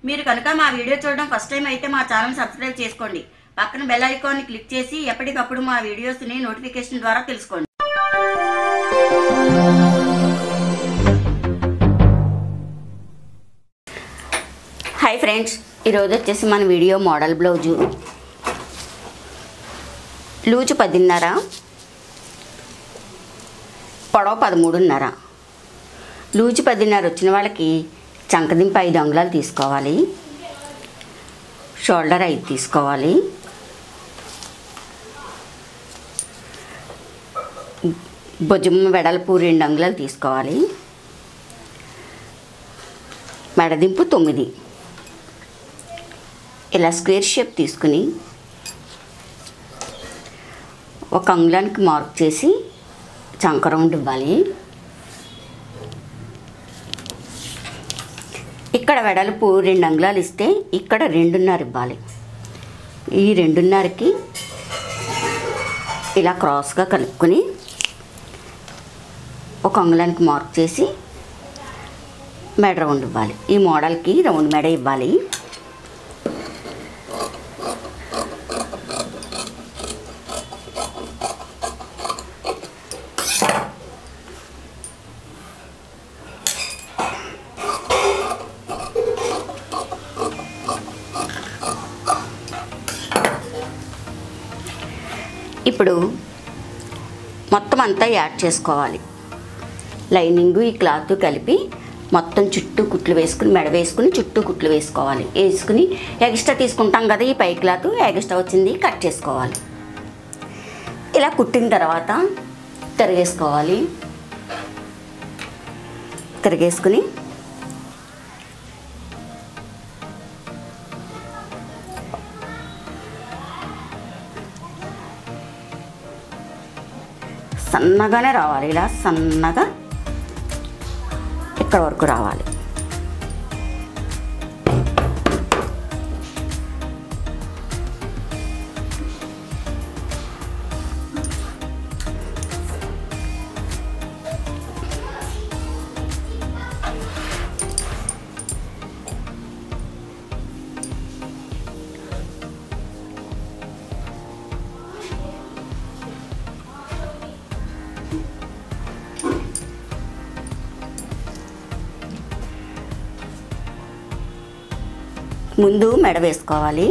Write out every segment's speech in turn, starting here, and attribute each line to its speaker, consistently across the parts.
Speaker 1: మీరు కనుక మా వీడియో చూడడం ఫస్ట్ టైం అయితే మా ఛానల్ సబ్స్క్రైబ్ చేసుకోండి పక్కన బెల్ ఐకాన్ని క్లిక్ చేసి ఎప్పటికప్పుడు మా వీడియోస్ని నోటిఫికేషన్ ద్వారా తెలుసుకోండి హాయ్ ఫ్రెండ్స్ ఈరోజు వచ్చేసి మన వీడియో మోడల్ బ్లౌజు లూజు పదిన్నర పొడవ పదమూడున్నర లూజు పదిన్నర వచ్చిన వాళ్ళకి చంకదింపు ఐదు అంగుళాలు తీసుకోవాలి షోల్డర్ ఐదు తీసుకోవాలి భుజం వెడల్పు రెండు అంగుళాలు తీసుకోవాలి మెడదింపు తొమ్మిది ఇలా స్క్వేర్ షేప్ తీసుకుని ఒక అంగుళానికి మార్క్ చేసి చంక రౌండ్ ఇవ్వాలి ఇక్కడ వెడల్పు రెండు అంగుళాలు ఇస్తే ఇక్కడ రెండున్నర ఇవ్వాలి ఈ రెండున్నరకి ఇలా క్రాస్గా కలుపుకొని ఒక అంగుళానికి మార్క్ చేసి మెడ రౌండ్ ఇవ్వాలి ఈ మోడల్కి రౌండ్ మెడ ఇవ్వాలి ఇప్పుడు మొత్తం అంతా యాడ్ చేసుకోవాలి లైనింగ్ ఈ క్లాత్ కలిపి మొత్తం చుట్టూ కుట్లు వేసుకుని మెడ వేసుకుని చుట్టూ కుట్లు వేసుకోవాలి వేసుకుని ఎక్స్ట్రా తీసుకుంటాం కదా ఈ పై క్లాత్ ఎక్స్ట్రా వచ్చింది కట్ చేసుకోవాలి ఇలా కుట్టిన తర్వాత తిరగేసుకోవాలి తిరగేసుకుని సన్నగానే రావాలి ఇలా సన్నగా ఇక్కడ వరకు రావాలి ముందు మెడ వేసుకోవాలి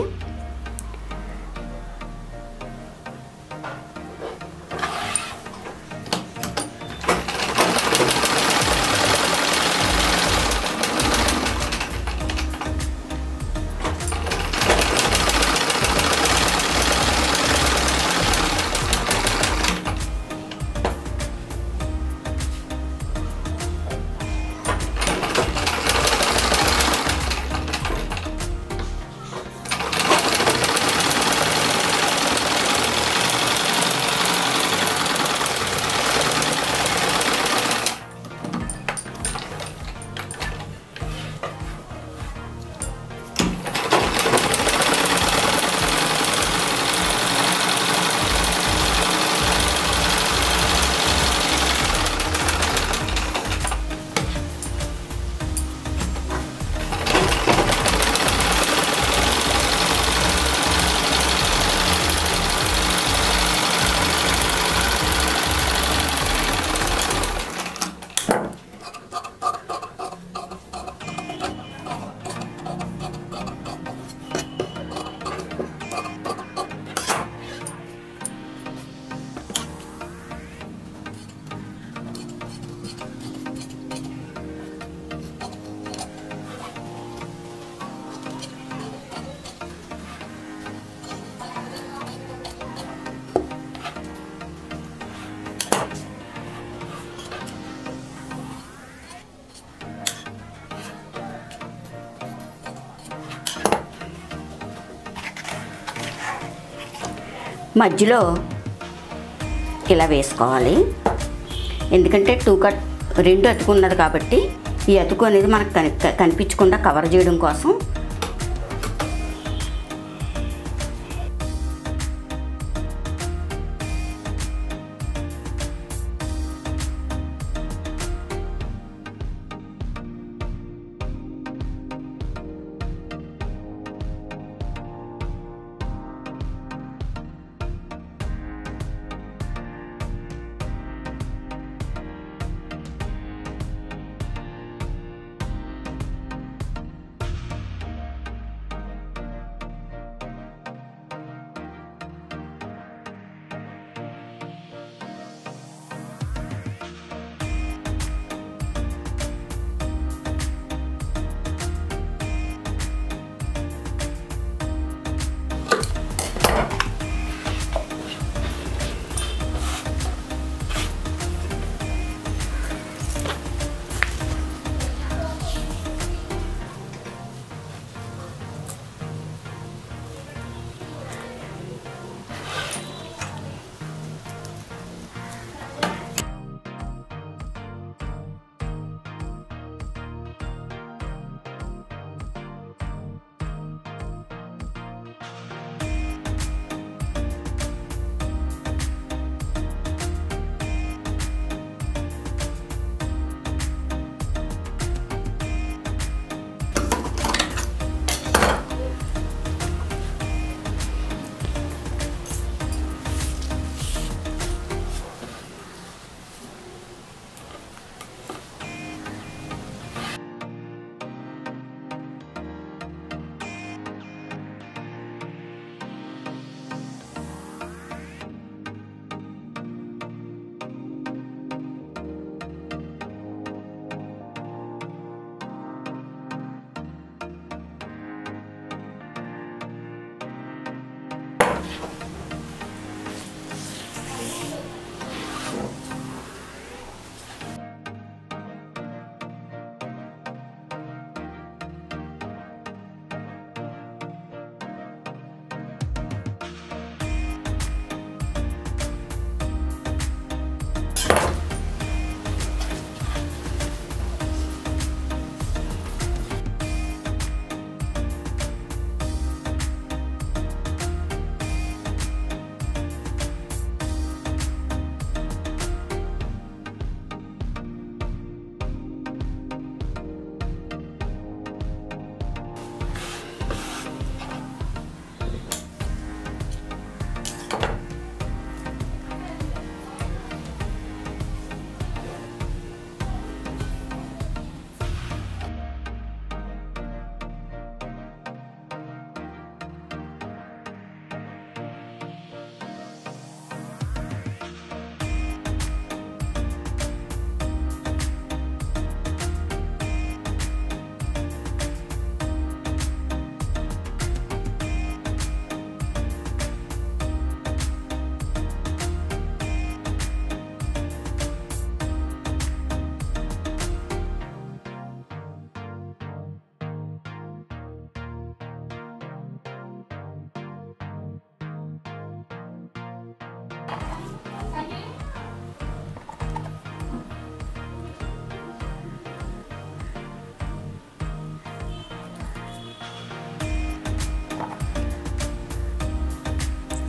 Speaker 1: మధ్యలో ఇలా వేసుకోవాలి ఎందుకంటే టూ కట్ రెండు అతుకున్నది కాబట్టి ఈ అతుకు అనేది మనకు కని కనిపించకుండా కవర్ చేయడం కోసం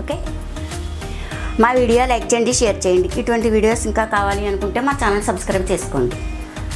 Speaker 1: ఓకే మా వీడియో లైక్ చేయండి షేర్ చేయండి ఇటువంటి వీడియోస్ ఇంకా కావాలి అనుకుంటే మా ఛానల్ సబ్స్క్రైబ్ చేసుకోండి